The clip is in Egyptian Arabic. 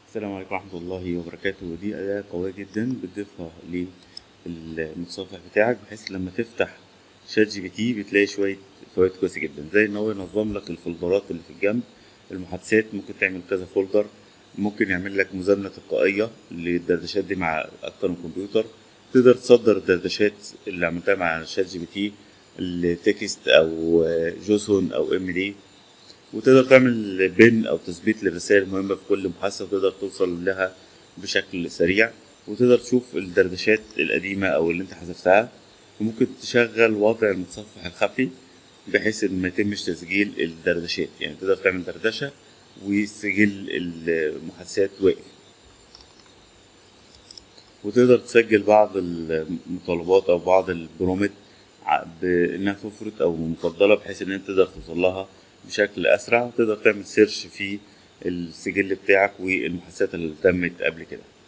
السلام عليكم ورحمة الله وبركاته ودي أداة قوية جدا بتضيفها للمتصفح بتاعك بحيث لما تفتح شات جي بي تي بتلاقي شوية فوائد كويسة جدا زي إن هو ينظم لك الفولدرات اللي في الجنب المحادثات ممكن تعمل كذا فولدر ممكن يعمل لك مزامنة تلقائية للدردشات دي مع أكتر من كمبيوتر تقدر تصدر الدردشات اللي عملتها مع شات جي بي تي التكست أو جوسون أو ام دي وتقدر تعمل بين او تثبيت للرسائل المهمه في كل محادثه وتقدر توصل لها بشكل سريع وتقدر تشوف الدردشات القديمه او اللي انت حذفتها وممكن تشغل وضع المتصفح الخفي بحيث ان ما يتمش تسجيل الدردشات يعني تقدر تعمل دردشه وسجل المحادثات واقف وتقدر تسجل بعض المطالبات او بعض البرومت بانها ففرت او مفضله بحيث ان انت تقدر توصل لها بشكل اسرع وتقدر تعمل سيرش في السجل بتاعك والمحادثات اللي تمت قبل كده